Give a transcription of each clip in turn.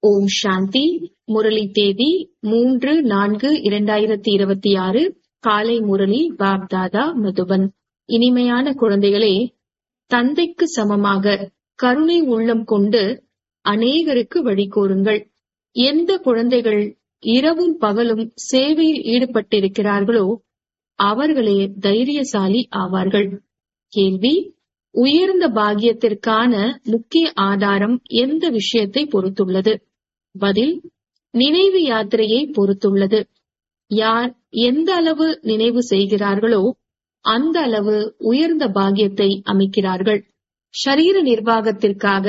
ஓம் சாந்தி முரளி தேதி மூன்று நான்கு இரண்டாயிரத்தி இருபத்தி ஆறு காலை முரளி பாப்தாதா மதுபன் இனிமையான குழந்தைகளே தந்தைக்கு சமமாக கருணை உள்ளம் கொண்டு அநேகருக்கு வழி கூறுங்கள் எந்த குழந்தைகள் இரவும் பகலும் சேவையில் ஈடுபட்டிருக்கிறார்களோ அவர்களே தைரியசாலி ஆவார்கள் கேள்வி உயர்ந்த பாக்கியத்திற்கான முக்கிய ஆதாரம் எந்த விஷயத்தை பொறுத்துள்ளது பதில் நினைவு யாத்திரையை பொறுத்துள்ளது யார் எந்த அளவு நினைவு செய்கிறார்களோ அந்த அளவு உயர்ந்த பாக்கியத்தை அமைக்கிறார்கள் ஷரீர நிர்வாகத்திற்காக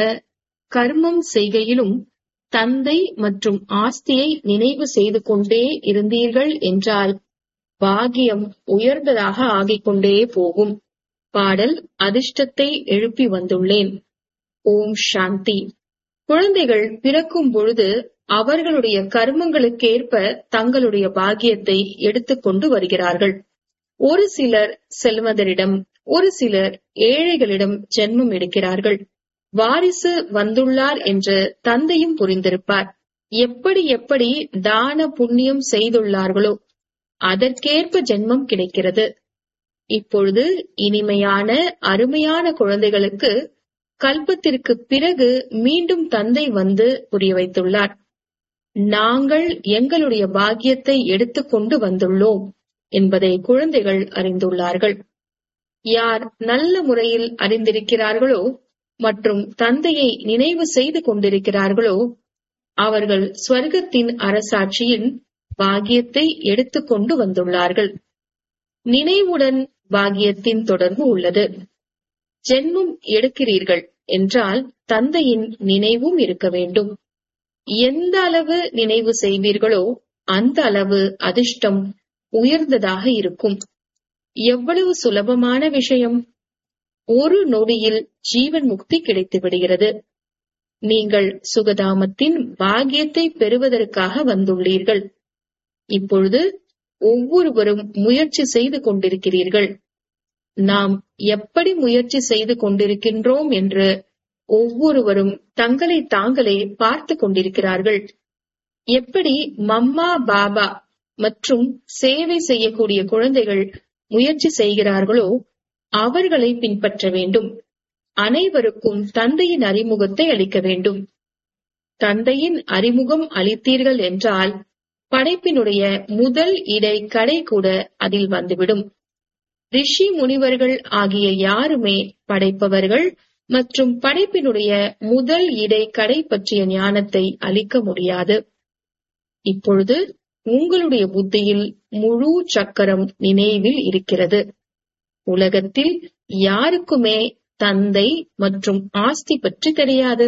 கர்மம் செய்கையிலும் தந்தை மற்றும் ஆஸ்தியை நினைவு செய்து கொண்டே இருந்தீர்கள் என்றால் பாகியம் உயர்ந்ததாக ஆகிக் கொண்டே போகும் பாடல் அதிர்ஷ்டத்தை எழுப்பி வந்துள்ளேன் ஓம் சாந்தி குழந்தைகள் பிறக்கும் பொழுது அவர்களுடைய கர்மங்களுக்கேற்ப தங்களுடைய பாக்கியத்தை எடுத்துக்கொண்டு வருகிறார்கள் ஒரு சிலர் செல்வந்தரிடம் ஒரு சிலர் ஏழைகளிடம் ஜென்மம் எடுக்கிறார்கள் வாரிசு வந்துள்ளார் என்று தந்தையும் புரிந்திருப்பார் எப்படி எப்படி தான புண்ணியம் செய்துள்ளார்களோ அதற்கேற்ப ஜென்மம் கிடைக்கிறது இப்பொழுது இனிமையான அருமையான குழந்தைகளுக்கு கல்பத்திற்கு பிறகு மீண்டும் தந்தை வந்து புரிய வைத்துள்ளார் நாங்கள் எங்களுடைய பாக்கியத்தை எடுத்துக்கொண்டு வந்துள்ளோம் என்பதை குழந்தைகள் அறிந்துள்ளார்கள் யார் நல்ல முறையில் அறிந்திருக்கிறார்களோ மற்றும் தந்தையை நினைவு செய்து கொண்டிருக்கிறார்களோ அவர்கள் ஸ்வர்க்கத்தின் அரசாட்சியின் பாக்கியத்தை எடுத்துக்கொண்டு வந்துள்ளார்கள் நினைவுடன் பாக்கியத்தின் தொடர்பு உள்ளது ஜென்மம் எடுக்கிறீர்கள் என்றால் தந்தையின் நினைவும் இருக்க வேண்டும் எந்த அளவு நினைவு செய்வீர்களோ அந்த அளவு அதிர்ஷ்டம் உயர்ந்ததாக இருக்கும் எவ்வளவு சுலபமான விஷயம் ஒரு நொடியில் ஜீவன் முக்தி கிடைத்து விடுகிறது நீங்கள் சுகதாமத்தின் பாக்கியத்தை பெறுவதற்காக வந்துள்ளீர்கள் இப்பொழுது ஒவ்வொருவரும் முயற்சி செய்து கொண்டிருக்கிறீர்கள் நாம் எப்படி முயற்சி செய்து கொண்டிருக்கின்றோம் என்று ஒவ்வொருவரும் தங்களை தாங்களே பார்த்து கொண்டிருக்கிறார்கள் எப்படி மம்மா பாபா மற்றும் சேவை செய்யக்கூடிய குழந்தைகள் முயற்சி செய்கிறார்களோ அவர்களை பின்பற்ற வேண்டும் அனைவருக்கும் தந்தையின் அறிமுகத்தை அளிக்க வேண்டும் தந்தையின் அறிமுகம் அளித்தீர்கள் என்றால் படைப்பினுடைய முதல் இடை கடை கூட அதில் வந்துவிடும் ரிஷி முனிவர்கள் ஆகிய யாருமே படைப்பவர்கள் மற்றும் படைப்பினுடைய முதல் இடை கடை பற்றிய ஞானத்தை அளிக்க முடியாது இப்பொழுது உங்களுடைய புத்தியில் முழு சக்கரம் நினைவில் இருக்கிறது உலகத்தில் யாருக்குமே தந்தை மற்றும் ஆஸ்தி பற்றி தெரியாது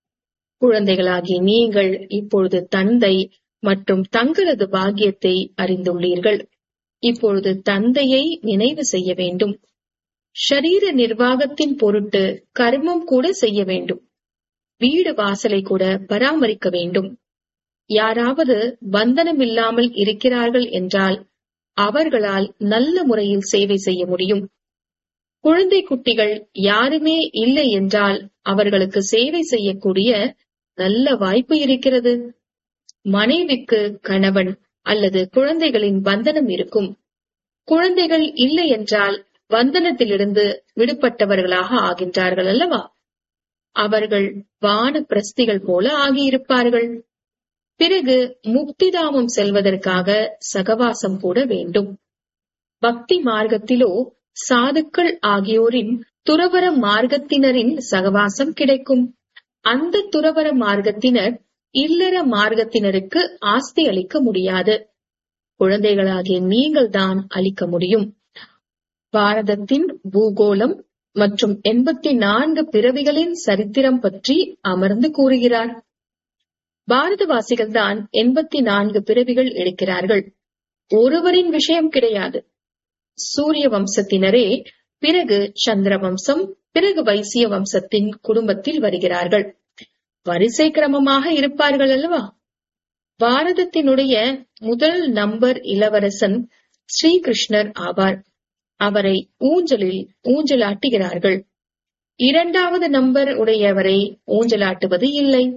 குழந்தைகளாகி நீங்கள் இப்பொழுது தந்தை மற்றும் தங்களது பாக்கியத்தை அறிந்துள்ளீர்கள் இப்பொழுது தந்தையை நினைவு செய்ய வேண்டும் ஷரீர நிர்வாகத்தின் பொருட்டு கர்மம் கூட செய்ய வேண்டும் வீடு வாசலை கூட பராமரிக்க வேண்டும் யாராவது பந்தனம் இல்லாமல் இருக்கிறார்கள் என்றால் அவர்களால் நல்ல முறையில் சேவை செய்ய முடியும் குழந்தை குட்டிகள் யாருமே இல்லை என்றால் அவர்களுக்கு சேவை செய்யக்கூடிய நல்ல வாய்ப்பு இருக்கிறது மனைவிக்கு கணவன் அல்லது குழந்தைகளின் பந்தனம் இருக்கும் குழந்தைகள் இல்லை என்றால் பந்தனத்திலிருந்து விடுபட்டவர்களாக ஆகின்றார்கள் அல்லவா அவர்கள் வான பிரஸ்திகள் போல ஆகியிருப்பார்கள் பிறகு முக்திதாமம் செல்வதற்காக சகவாசம் கூட வேண்டும் பக்தி மார்க்கத்திலோ சாதுக்கள் ஆகியோரின் துறவர மார்க்கத்தினரின் சகவாசம் கிடைக்கும் அந்த துறவர மார்க்கத்தினர் இல்லற மார்க்கத்தினருக்கு ஆஸ்தி அளிக்க முடியாது குழந்தைகளாகிய நீங்கள் தான் அளிக்க முடியும் பாரதத்தின் பூகோளம் மற்றும் எண்பத்தி நான்கு பிறவிகளின் சரித்திரம் பற்றி அமர்ந்து கூறுகிறார் பாரதவாசிகள் தான் எண்பத்தி நான்கு பிறவிகள் எடுக்கிறார்கள் ஒருவரின் விஷயம் கிடையாது சூரிய வம்சத்தினரே பிறகு சந்திர வம்சம் பிறகு வைசிய வம்சத்தின் குடும்பத்தில் வருகிறார்கள் வரிசை கிரமமாக இருப்பார்கள் அல்லவா பாரதத்தினுடைய முதல் நம்பர் இளவரசன் ஸ்ரீகிருஷ்ணர் ஆவார் அவரை ஊஞ்சலில் ஊஞ்சலாட்டுகிறார்கள் இரண்டாவது நம்பர் உடையவரை ஊஞ்சலாட்டுவது இல்லை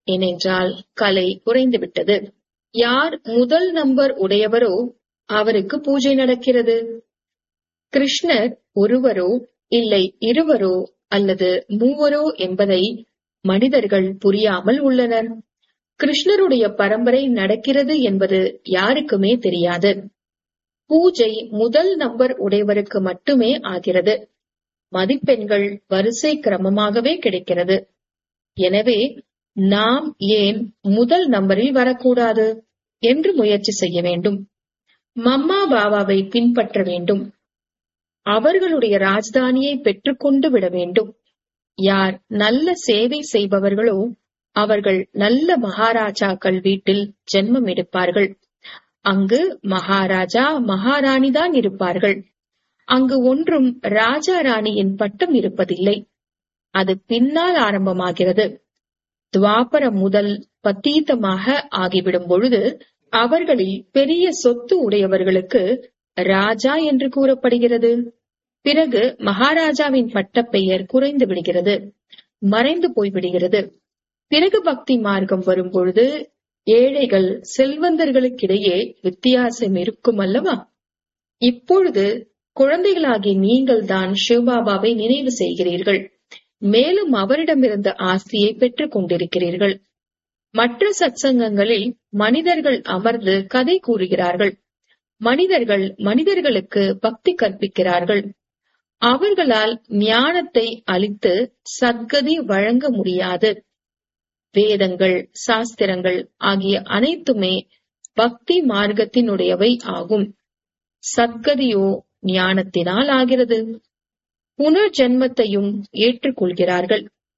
ஏனென்றால் கலை குறைந்துவிட்டது யார் முதல் நம்பர் உடையவரோ அவருக்கு பூஜை நடக்கிறது கிருஷ்ணர் ஒருவரோ இல்லை இருவரோ அல்லது மூவரோ என்பதை மனிதர்கள் புரியாமல் உள்ளனர் கிருஷ்ணருடைய பரம்பரை நடக்கிறது என்பது யாருக்குமே தெரியாது பூஜை முதல் நம்பர் உடையவருக்கு மட்டுமே ஆகிறது மதிப்பெண்கள் வரிசை கிரமமாகவே கிடைக்கிறது எனவே நாம் ஏன் முதல் நம்பரில் வரக்கூடாது என்று முயற்சி செய்ய வேண்டும் மம்மா பாபாவை பின்பற்ற வேண்டும் அவர்களுடைய ராஜதானியை பெற்றுக்கொண்டு விட வேண்டும் யார் நல்ல சேவை செய்பவர்களோ அவர்கள் நல்ல மகாராஜாக்கள் வீட்டில் ஜென்மம் எடுப்பார்கள் அங்கு மகாராஜா மகாராணி தான் இருப்பார்கள் அங்கு ஒன்றும் ராஜா ராணியின் பட்டம் இருப்பதில்லை அது பின்னால் ஆரம்பமாகிறது துவாபரம் முதல் பத்தீத்தமாக ஆகிவிடும் பொழுது அவர்களில் பெரிய சொத்து உடையவர்களுக்கு ராஜா என்று கூறப்படுகிறது பிறகு மகாராஜாவின் பட்டப்பெயர் குறைந்து விடுகிறது மறைந்து போய்விடுகிறது பிறகு பக்தி மார்க்கம் வரும் பொழுது ஏழைகள் செல்வந்தர்களுக்கிடையே வித்தியாசம் இருக்கும் அல்லவா இப்பொழுது குழந்தைகளாகிய நீங்கள் தான் சிவபாபாவை நினைவு செய்கிறீர்கள் மேலும் அவரிடமிருந்து ஆஸ்தியை பெற்றுக் கொண்டிருக்கிறீர்கள் மற்ற சத்சங்கங்களில் மனிதர்கள் அமர்ந்து கதை கூறுகிறார்கள் மனிதர்கள் மனிதர்களுக்கு பக்தி கற்பிக்கிறார்கள் அவர்களால் ஞானத்தை அளித்து சத்கதி வழங்க முடியாது வேதங்கள் சாஸ்திரங்கள் ஆகிய அனைத்துமே பக்தி மார்க்கத்தினுடையவை ஆகும் சத்கதியோ ஞானத்தினால் ஆகிறது புனர்ஜென்மத்தையும் ஏற்றுக்கொள்கிறார்கள்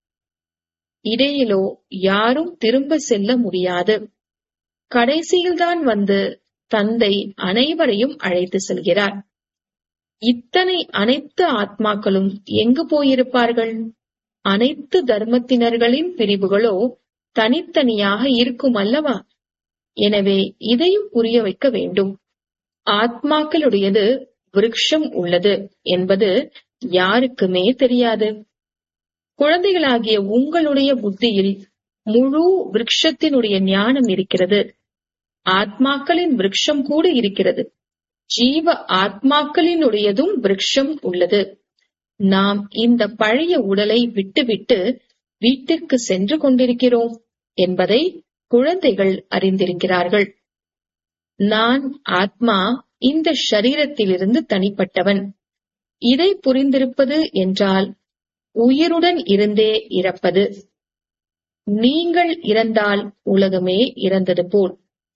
இடையிலோ யாரும் திரும்ப செல்ல முடியாது கடைசியில்தான் வந்து தந்தை அனைவரையும் அழைத்து செல்கிறார் இத்தனை அனைத்து ஆத்மாக்களும் எங்கு போயிருப்பார்கள் அனைத்து தர்மத்தினர்களின் பிரிவுகளோ தனித்தனியாக இருக்கும் அல்லவா எனவே இதையும் புரிய வைக்க வேண்டும் ஆத்மாக்களுடையது விருட்சம் உள்ளது என்பது யாருக்குமே தெரியாது குழந்தைகளாகிய உங்களுடைய புத்தியில் முழு விருட்சத்தினுடைய ஞானம் இருக்கிறது ஆத்மாக்களின் விருட்சம் கூட இருக்கிறது ஜீவ ஆத்மாக்களினுடையதும் விருட்சம் உள்ளது நாம் இந்த பழைய உடலை விட்டுவிட்டு வீட்டிற்கு சென்று கொண்டிருக்கிறோம் என்பதை குழந்தைகள் அறிந்திருக்கிறார்கள் நான் ஆத்மா இந்த ஷரீரத்திலிருந்து தனிப்பட்டவன் இதை புரிந்திருப்பது என்றால் உயிருடன் இருந்தே இறப்பது நீங்கள் இறந்தால் உலகமே இறந்தது போல்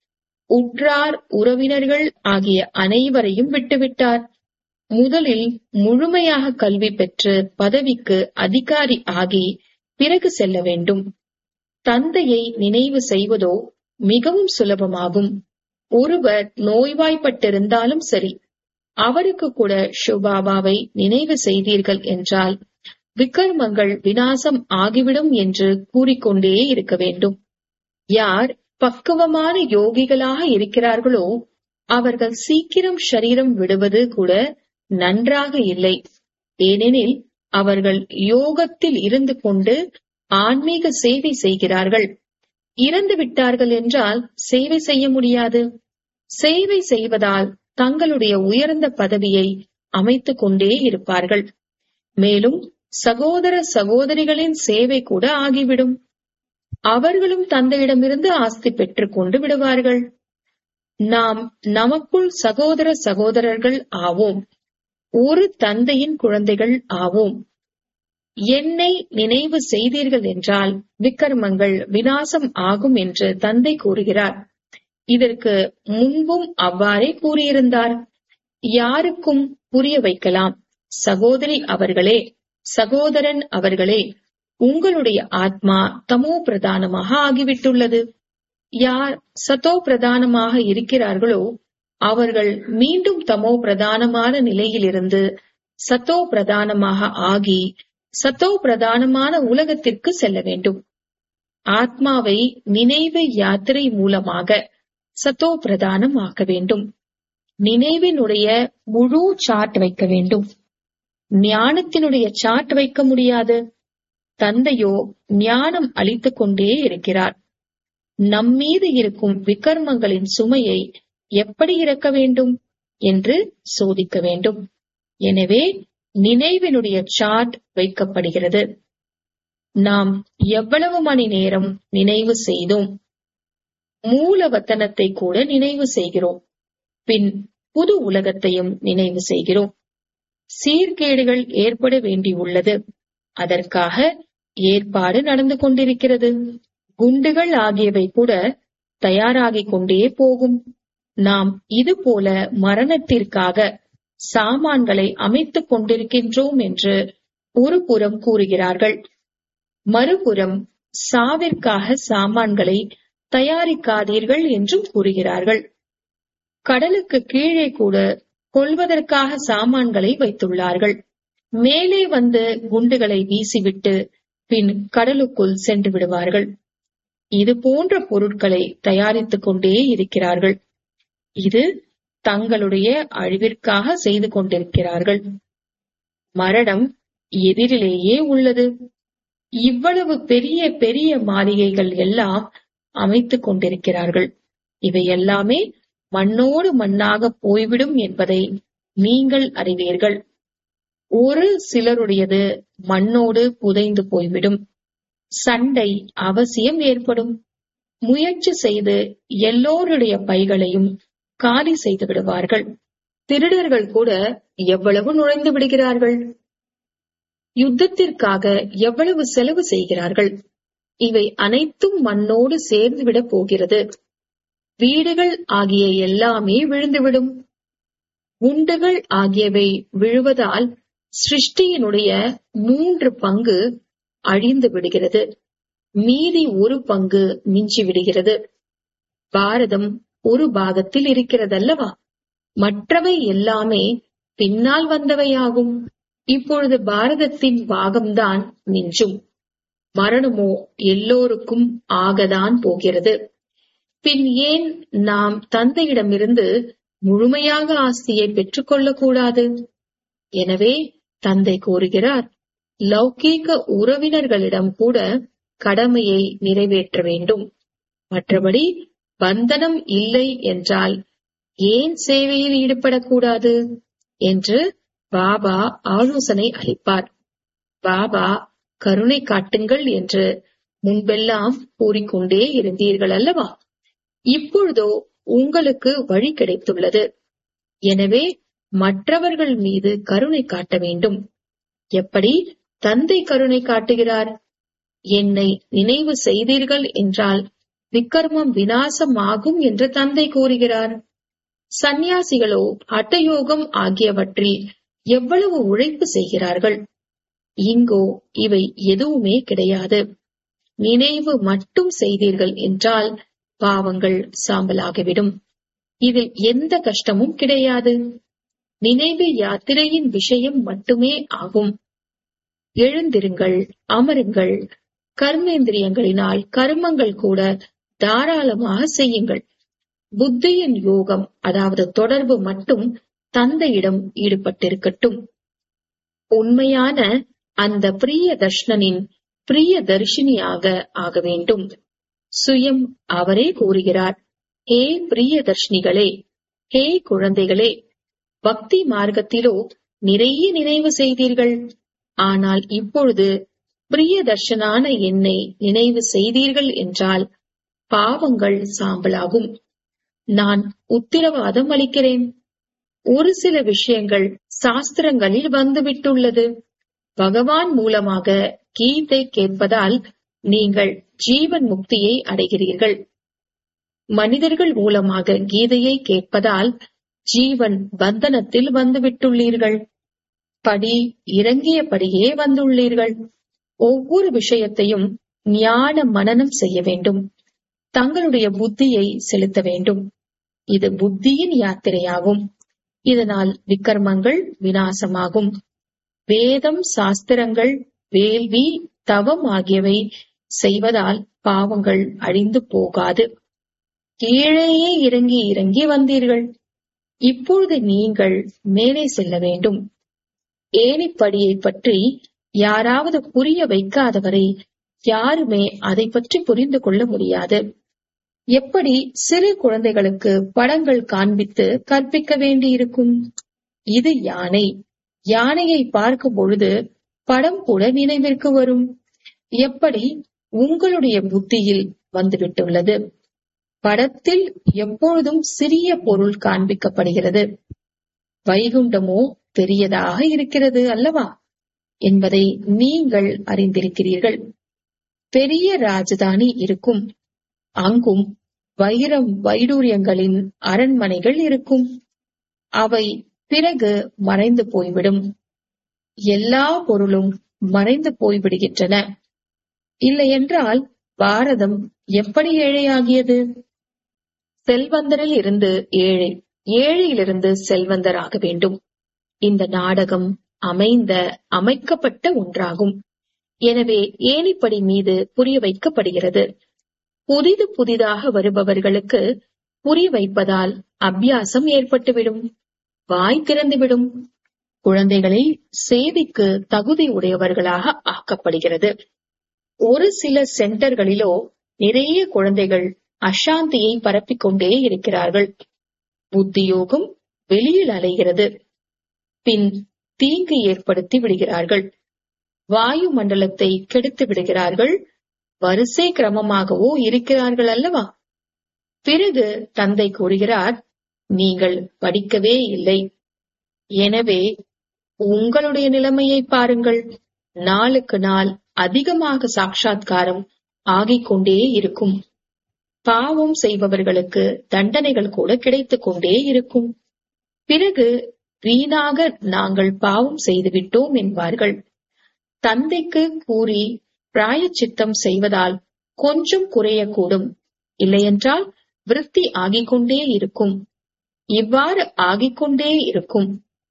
உற்றார் உறவினர்கள் ஆகிய அனைவரையும் விட்டுவிட்டார் முதலில் முழுமையாக கல்வி பெற்று பதவிக்கு அதிகாரி ஆகி பிறகு செல்ல வேண்டும் தந்தையை நினைவு செய்வதோ மிகவும் சுலபமாகும் ஒருவர் நோய்வாய்ப்பட்டிருந்தாலும் சரி அவருக்கு கூட ஷுபாபாவை நினைவு செய்தீர்கள் என்றால் விக்கர்மங்கள் வினாசம் ஆகிவிடும் என்று கூறிக்கொண்டே இருக்க வேண்டும் யார் பக்குவமான யோகிகளாக இருக்கிறார்களோ அவர்கள் சீக்கிரம் சரீரம் விடுவது கூட நன்றாக இல்லை ஏனெனில் அவர்கள் யோகத்தில் இருந்து கொண்டு ஆன்மீக சேவை செய்கிறார்கள் இறந்து விட்டார்கள் என்றால் சேவை செய்ய முடியாது சேவை செய்வதால் தங்களுடைய உயர்ந்த பதவியை அமைத்துக் கொண்டே இருப்பார்கள் மேலும் சகோதர சகோதரிகளின் சேவை கூட ஆகிவிடும் அவர்களும் தந்தையிடமிருந்து ஆஸ்தி பெற்றுக் கொண்டு விடுவார்கள் நாம் நமக்குள் சகோதர சகோதரர்கள் ஆவோம் ஒரு தந்தையின் குழந்தைகள் ஆவோம் என்னை நினைவு செய்தீர்கள் என்றால் விக்கர்மங்கள் வினாசம் ஆகும் என்று தந்தை கூறுகிறார் இதற்கு முன்பும் அவ்வாறே கூறியிருந்தார் யாருக்கும் புரிய வைக்கலாம் சகோதரி அவர்களே சகோதரன் அவர்களே உங்களுடைய ஆத்மா தமோ பிரதானமாக ஆகிவிட்டுள்ளது யார் சதோ பிரதானமாக இருக்கிறார்களோ அவர்கள் மீண்டும் தமோ பிரதானமான நிலையிலிருந்து சத்தோ பிரதானமாக ஆகி சத்தோ பிரதானமான உலகத்திற்கு செல்ல வேண்டும் ஆத்மாவை நினைவு யாத்திரை மூலமாக சத்தோ பிரதானம் ஆக்க வேண்டும் நினைவினுடைய முழு சாட் வைக்க வேண்டும் ஞானத்தினுடைய சாட் வைக்க முடியாது தந்தையோ ஞானம் அளித்துக் கொண்டே இருக்கிறார் நம்மீது இருக்கும் விகர்மங்களின் சுமையை எப்படி இறக்க வேண்டும் என்று சோதிக்க வேண்டும் எனவே நினைவினுடைய சார்ட் வைக்கப்படுகிறது நாம் எவ்வளவு மணி நேரம் நினைவு செய்தோம் மூல வத்தனத்தை கூட நினைவு செய்கிறோம் பின் புது உலகத்தையும் நினைவு செய்கிறோம் சீர்கேடுகள் ஏற்பட வேண்டியுள்ளது அதற்காக ஏற்பாடு நடந்து கொண்டிருக்கிறது குண்டுகள் ஆகியவை கூட தயாராகிக் கொண்டே போகும் நாம் இது போல மரணத்திற்காக சாமான்களை அமைத்துக் கொண்டிருக்கின்றோம் என்று ஒரு புறம் கூறுகிறார்கள் மறுபுறம் சாவிற்காக சாமான்களை தயாரிக்காதீர்கள் என்றும் கூறுகிறார்கள் கடலுக்கு கீழே கூட கொள்வதற்காக சாமான்களை வைத்துள்ளார்கள் மேலே வந்து குண்டுகளை வீசிவிட்டு பின் கடலுக்குள் சென்று விடுவார்கள் இது போன்ற பொருட்களை தயாரித்துக் கொண்டே இருக்கிறார்கள் இது தங்களுடைய அழிவிற்காக செய்து கொண்டிருக்கிறார்கள் மரணம் எதிரிலேயே உள்ளது இவ்வளவு பெரிய பெரிய மாளிகைகள் எல்லாம் அமைத்துக் கொண்டிருக்கிறார்கள் இவை எல்லாமே மண்ணோடு மண்ணாக போய்விடும் என்பதை நீங்கள் அறிவீர்கள் ஒரு சிலருடையது மண்ணோடு புதைந்து போய்விடும் சண்டை அவசியம் ஏற்படும் முயற்சி செய்து எல்லோருடைய பைகளையும் காலி செய்து விடுவார்கள் திருடர்கள் கூட எவ்வளவு நுழைந்து விடுகிறார்கள் யுத்தத்திற்காக எவ்வளவு செலவு செய்கிறார்கள் இவை அனைத்தும் மண்ணோடு சேர்ந்துவிடப் போகிறது வீடுகள் ஆகிய எல்லாமே விழுந்துவிடும் குண்டுகள் ஆகியவை விழுவதால் சிருஷ்டியினுடைய மூன்று பங்கு அழிந்து விடுகிறது மீதி ஒரு பங்கு மிஞ்சி விடுகிறது பாரதம் ஒரு பாகத்தில் இருக்கிறதல்லவா மற்றவை எல்லாமே பின்னால் வந்தவையாகும் இப்பொழுது பாரதத்தின் பாகம்தான் மிஞ்சும் மரணமோ எல்லோருக்கும் ஆகதான் போகிறது பின் ஏன் நாம் தந்தையிடமிருந்து முழுமையாக ஆஸ்தியை பெற்றுக்கொள்ளக் கூடாது எனவே தந்தை கூறுகிறார் லௌகீக உறவினர்களிடம் கூட கடமையை நிறைவேற்ற வேண்டும் மற்றபடி பந்தனம் இல்லை என்றால் ஏன் சேவையில் ஈடுபடக்கூடாது என்று பாபா ஆலோசனை அளிப்பார் பாபா கருணை காட்டுங்கள் என்று முன்பெல்லாம் கூறிக்கொண்டே இருந்தீர்கள் அல்லவா இப்பொழுதோ உங்களுக்கு வழி கிடைத்துள்ளது எனவே மற்றவர்கள் மீது கருணை காட்ட வேண்டும் எப்படி தந்தை கருணை காட்டுகிறார் என்னை நினைவு செய்தீர்கள் என்றால் விக்கர்மம் வினாசமாகும் என்று தந்தை கூறுகிறார் சந்நியாசிகளோ ஹட்டயோகம் ஆகியவற்றில் எவ்வளவு உழைப்பு செய்கிறார்கள் இங்கோ இவை எதுவுமே கிடையாது நினைவு மட்டும் செய்தீர்கள் என்றால் பாவங்கள் சாம்பலாகிவிடும் இதில் எந்த கஷ்டமும் கிடையாது நினைவு யாத்திரையின் விஷயம் மட்டுமே ஆகும் எழுந்திருங்கள் அமருங்கள் கர்மேந்திரியங்களினால் கர்மங்கள் கூட தாராளமாக செய்யுங்கள் புத்தியின் யோகம் அதாவது தொடர்பு மட்டும் தந்தையிடம் ஈடுபட்டிருக்கட்டும் உண்மையான அந்த பிரிய தர்ஷனின் பிரிய தர்ஷினியாக ஆக வேண்டும் சுயம் அவரே கூறுகிறார் ஹே பிரிய தர்ஷினிகளே ஹே குழந்தைகளே பக்தி மார்க்கத்திலோ நிறைய நினைவு செய்தீர்கள் ஆனால் இப்பொழுது பிரிய தர்ஷனான என்னை நினைவு செய்தீர்கள் என்றால் பாவங்கள் சாம்பலாகும் நான் உத்திரவாதம் அளிக்கிறேன் ஒரு சில விஷயங்கள் சாஸ்திரங்களில் வந்துவிட்டுள்ளது பகவான் மூலமாக கீதை கேட்பதால் நீங்கள் ஜீவன் முக்தியை அடைகிறீர்கள் மனிதர்கள் மூலமாக கீதையை கேட்பதால் ஜீவன் பந்தனத்தில் வந்துவிட்டுள்ளீர்கள் படி இறங்கியபடியே வந்துள்ளீர்கள் ஒவ்வொரு விஷயத்தையும் ஞான மனனம் செய்ய வேண்டும் தங்களுடைய புத்தியை செலுத்த வேண்டும் இது புத்தியின் யாத்திரையாகும் இதனால் விக்கர்மங்கள் வினாசமாகும் வேதம் சாஸ்திரங்கள் வேள்வி தவம் ஆகியவை செய்வதால் பாவங்கள் அழிந்து போகாது கீழேயே இறங்கி இறங்கி வந்தீர்கள் இப்பொழுது நீங்கள் மேலே செல்ல வேண்டும் ஏணிப்படியை பற்றி யாராவது புரிய வைக்காதவரை யாருமே அதை பற்றி புரிந்து கொள்ள முடியாது எப்படி சிறு குழந்தைகளுக்கு படங்கள் காண்பித்து கற்பிக்க வேண்டியிருக்கும் இது யானை யானையை பார்க்கும் பொழுது படம் கூட நினைவிற்கு வரும் எப்படி உங்களுடைய புத்தியில் வந்துவிட்டுள்ளது படத்தில் எப்பொழுதும் சிறிய பொருள் காண்பிக்கப்படுகிறது வைகுண்டமோ பெரியதாக இருக்கிறது அல்லவா என்பதை நீங்கள் அறிந்திருக்கிறீர்கள் பெரிய ராஜதானி இருக்கும் அங்கும் வைரம் வைடூரியங்களின் அரண்மனைகள் இருக்கும் அவை பிறகு மறைந்து போய்விடும் எல்லா பொருளும் மறைந்து போய்விடுகின்றன இல்லையென்றால் பாரதம் எப்படி ஏழையாகியது செல்வந்தரில் இருந்து ஏழை ஏழையிலிருந்து செல்வந்தர் ஆக வேண்டும் இந்த நாடகம் அமைந்த அமைக்கப்பட்ட ஒன்றாகும் எனவே ஏணிப்படி மீது புரிய வைக்கப்படுகிறது புதிது புதிதாக வருபவர்களுக்கு புரிய வைப்பதால் அபியாசம் ஏற்பட்டுவிடும் வாய் திறந்துவிடும் குழந்தைகளை சேவைக்கு தகுதி உடையவர்களாக ஆக்கப்படுகிறது ஒரு சில சென்டர்களிலோ நிறைய குழந்தைகள் அசாந்தியை பரப்பிக் கொண்டே இருக்கிறார்கள் புத்தியோகம் வெளியில் அலைகிறது பின் தீங்கு ஏற்படுத்தி விடுகிறார்கள் வாயு மண்டலத்தை கெடுத்து விடுகிறார்கள் வரிசை கிரமமாகவோ இருக்கிறார்கள் அல்லவா பிறகு தந்தை கூறுகிறார் நீங்கள் படிக்கவே இல்லை எனவே உங்களுடைய நிலைமையை பாருங்கள் நாளுக்கு நாள் அதிகமாக சாட்சாத்காரம் ஆகிக் கொண்டே இருக்கும் பாவம் செய்பவர்களுக்கு தண்டனைகள் கூட கிடைத்துக் கொண்டே இருக்கும் பிறகு வீணாக நாங்கள் பாவம் செய்துவிட்டோம் என்பார்கள் தந்தைக்கு கூறி பிராயச்சித்தம் செய்வதால் கொஞ்சம் குறையக்கூடும் இல்லையென்றால் விருத்தி ஆகிக் கொண்டே இருக்கும் இவ்வாறு ஆகிக்கொண்டே இருக்கும்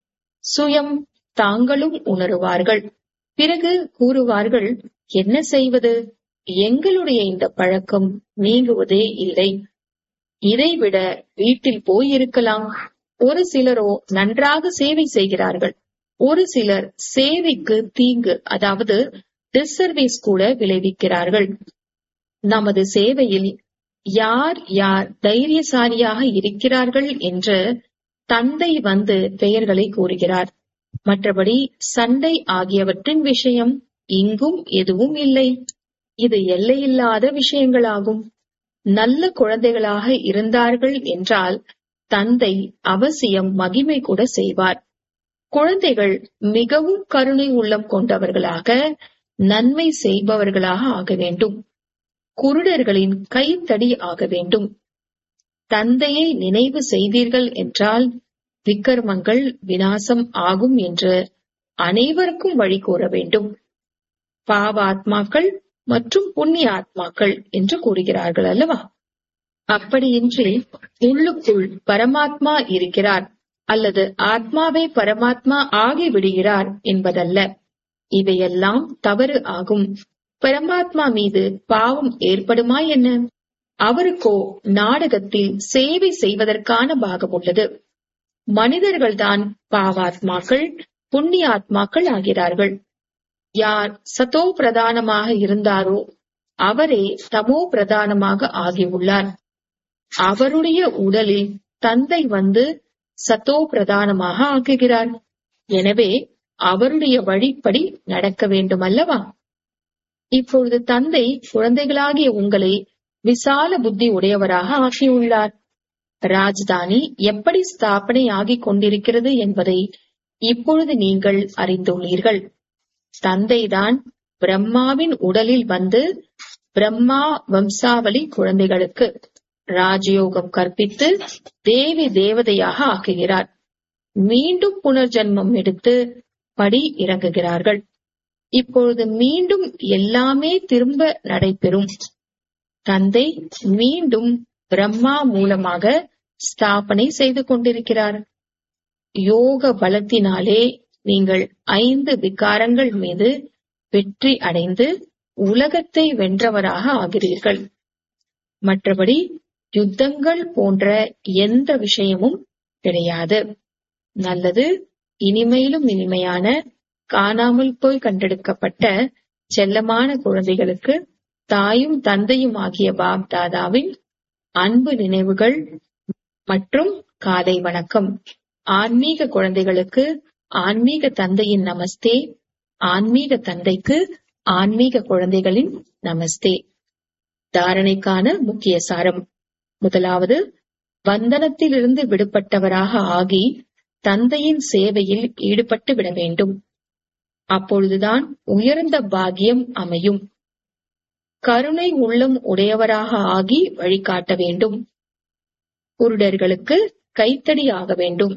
சுயம் தாங்களும் உணருவார்கள் பிறகு கூறுவார்கள் என்ன செய்வது எங்களுடைய இந்த பழக்கம் நீங்குவதே இல்லை இதைவிட வீட்டில் போய் இருக்கலாம் ஒரு சிலரோ நன்றாக சேவை செய்கிறார்கள் ஒரு சிலர் சேவைக்கு தீங்கு அதாவது டிஸ்சர்வீஸ் கூட விளைவிக்கிறார்கள் நமது சேவையில் யார் யார் தைரியசாலியாக இருக்கிறார்கள் என்று தந்தை வந்து பெயர்களை கூறுகிறார் மற்றபடி சண்டை ஆகியவற்றின் விஷயம் இங்கும் எதுவும் இல்லை இது எல்லையில்லாத விஷயங்களாகும் நல்ல குழந்தைகளாக இருந்தார்கள் என்றால் தந்தை அவசியம் மகிமை கூட செய்வார் குழந்தைகள் மிகவும் கருணை உள்ளம் கொண்டவர்களாக நன்மை செய்பவர்களாக ஆக வேண்டும் குருடர்களின் கைத்தடி ஆக வேண்டும் தந்தையை நினைவு செய்தீர்கள் என்றால் விக்கர்மங்கள் வினாசம் ஆகும் என்று அனைவருக்கும் வழி கூற வேண்டும் பாவாத்மாக்கள் மற்றும் புண்ணிய ஆத்மாக்கள் என்று கூறுகிறார்கள் அல்லவா அப்படியின்றி உள்ளுக்குள் பரமாத்மா இருக்கிறார் அல்லது ஆத்மாவே பரமாத்மா ஆகி விடுகிறார் என்பதல்ல இவையெல்லாம் தவறு ஆகும் பரமாத்மா மீது பாவம் ஏற்படுமா என்ன அவருக்கோ நாடகத்தில் சேவை செய்வதற்கான பாகம் உள்ளது மனிதர்கள்தான் பாவாத்மாக்கள் புண்ணியாத்மாக்கள் ஆகிறார்கள் யார் சதோ பிரதானமாக இருந்தாரோ அவரே தமோ பிரதானமாக ஆகியுள்ளார் அவருடைய உடலில் தந்தை வந்து சத்தோ பிரதானமாக ஆக்குகிறார் எனவே அவருடைய வழிப்படி நடக்க வேண்டும் அல்லவா இப்பொழுது தந்தை குழந்தைகளாகிய உங்களை விசால புத்தி உடையவராக ஆக்கியுள்ளார் ராஜதானி எப்படி ஸ்தாபனை ஆகிக் கொண்டிருக்கிறது என்பதை இப்பொழுது நீங்கள் அறிந்துள்ளீர்கள் தந்தைதான் பிரம்மாவின் உடலில் வந்து பிரம்மா வம்சாவளி குழந்தைகளுக்கு ராஜயோகம் கற்பித்து தேவி தேவதையாக ஆக்குகிறார் மீண்டும் புனர்ஜன்மம் எடுத்து படி இறங்குகிறார்கள் இப்பொழுது மீண்டும் எல்லாமே திரும்ப நடைபெறும் தந்தை மீண்டும் பிரம்மா மூலமாக ஸ்தாபனை செய்து கொண்டிருக்கிறார் யோக பலத்தினாலே நீங்கள் ஐந்து விகாரங்கள் மீது வெற்றி அடைந்து உலகத்தை வென்றவராக ஆகிறீர்கள் மற்றபடி யுத்தங்கள் போன்ற எந்த விஷயமும் கிடையாது நல்லது இனிமையிலும் இனிமையான காணாமல் போய் கண்டெடுக்கப்பட்ட செல்லமான குழந்தைகளுக்கு தாயும் தந்தையும் ஆகிய பாப் தாதாவின் அன்பு நினைவுகள் மற்றும் காலை வணக்கம் ஆன்மீக குழந்தைகளுக்கு ஆன்மீக தந்தையின் நமஸ்தே ஆன்மீக தந்தைக்கு ஆன்மீக குழந்தைகளின் நமஸ்தே தாரணைக்கான முக்கிய சாரம் முதலாவது பந்தனத்திலிருந்து விடுபட்டவராக ஆகி தந்தையின் சேவையில் ஈடுபட்டு விட வேண்டும் அப்பொழுதுதான் உயர்ந்த பாக்கியம் அமையும் கருணை உள்ளம் உடையவராக ஆகி வழிகாட்ட வேண்டும் குருடர்களுக்கு கைத்தடி ஆக வேண்டும்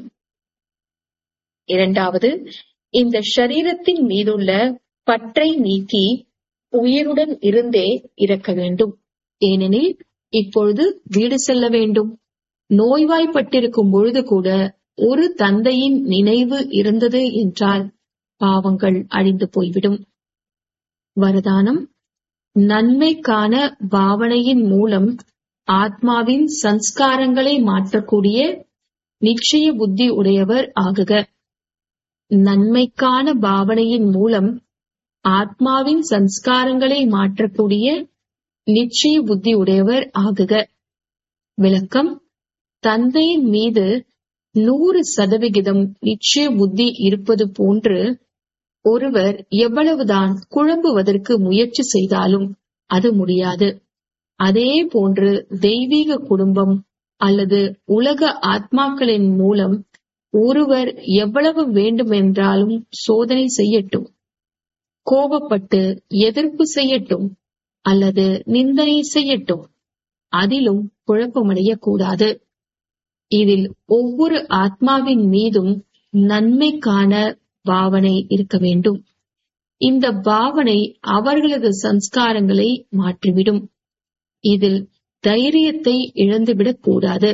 இரண்டாவது இந்த ஷரீரத்தின் மீதுள்ள பற்றை நீக்கி உயிருடன் இருந்தே இறக்க வேண்டும் ஏனெனில் இப்பொழுது வீடு செல்ல வேண்டும் நோய்வாய்ப்பட்டிருக்கும் பொழுது கூட ஒரு தந்தையின் நினைவு இருந்தது என்றால் பாவங்கள் அழிந்து போய்விடும் வரதானம் நன்மைக்கான பாவனையின் மூலம் ஆத்மாவின் சன்ஸ்காரங்களை மாற்றக்கூடிய நிச்சய புத்தி உடையவர் ஆகுக நன்மைக்கான பாவனையின் மூலம் ஆத்மாவின் சன்ஸ்காரங்களை மாற்றக்கூடிய நிச்சய புத்தி உடையவர் ஆகுக விளக்கம் தந்தையின் மீது நூறு சதவிகிதம் நிச்சய புத்தி இருப்பது போன்று ஒருவர் எவ்வளவுதான் குழம்புவதற்கு முயற்சி செய்தாலும் அது முடியாது அதே போன்று தெய்வீக குடும்பம் அல்லது உலக ஆத்மாக்களின் மூலம் ஒருவர் எவ்வளவு வேண்டுமென்றாலும் சோதனை செய்யட்டும் கோபப்பட்டு எதிர்ப்பு செய்யட்டும் அல்லது நிந்தனை செய்யட்டும் அதிலும் குழப்பமடையக் கூடாது இதில் ஒவ்வொரு ஆத்மாவின் மீதும் நன்மைக்கான பாவனை இருக்க வேண்டும் இந்த பாவனை அவர்களது சன்ஸ்காரங்களை மாற்றிவிடும் இதில் தைரியத்தை இழந்துவிடக் கூடாது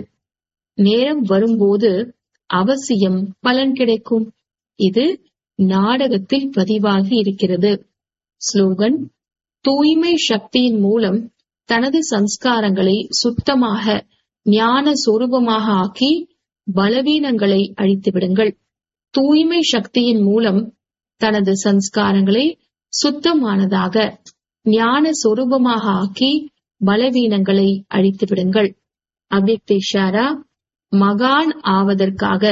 நேரம் வரும்போது அவசியம் பலன் கிடைக்கும் இது நாடகத்தில் பதிவாகி இருக்கிறது ஸ்லோகன் தூய்மை சக்தியின் மூலம் தனது சன்ஸ்காரங்களை சுத்தமாக ஞான சொரூபமாக ஆக்கி பலவீனங்களை அழித்து விடுங்கள் தூய்மை சக்தியின் மூலம் தனது சன்ஸ்காரங்களை சுத்தமானதாக ஞான சொரூபமாக ஆக்கி பலவீனங்களை அழித்து விடுங்கள் அவ்யக்தேஷாரா மகான் ஆவதற்காக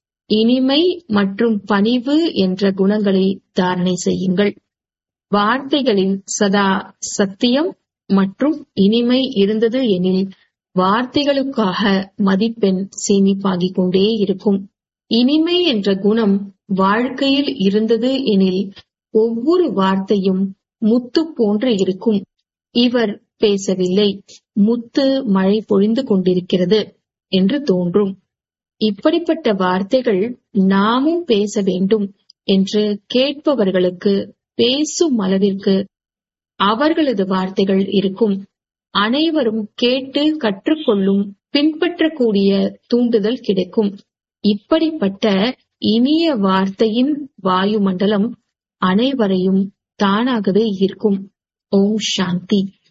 இனிமை மற்றும் பணிவு என்ற குணங்களை தாரணை செய்யுங்கள் வார்த்தைகளில் சதா சத்தியம் மற்றும் இனிமை இருந்தது எனில் வார்த்தைகளுக்காக மதிப்பெண் சேமிப்பாகிக் கொண்டே இருக்கும் இனிமை என்ற குணம் வாழ்க்கையில் இருந்தது எனில் ஒவ்வொரு வார்த்தையும் முத்து போன்று இருக்கும் இவர் பேசவில்லை முத்து மழை பொழிந்து கொண்டிருக்கிறது என்று தோன்றும் இப்படிப்பட்ட வார்த்தைகள் நாமும் பேச வேண்டும் என்று கேட்பவர்களுக்கு பேசும் அளவிற்கு அவர்களது வார்த்தைகள் இருக்கும் அனைவரும் கேட்டு கற்றுக்கொள்ளும் பின்பற்றக்கூடிய தூண்டுதல் கிடைக்கும் இப்படிப்பட்ட இனிய வார்த்தையின் வாயுமண்டலம் அனைவரையும் தானாகவே ஈர்க்கும் ஓம் சாந்தி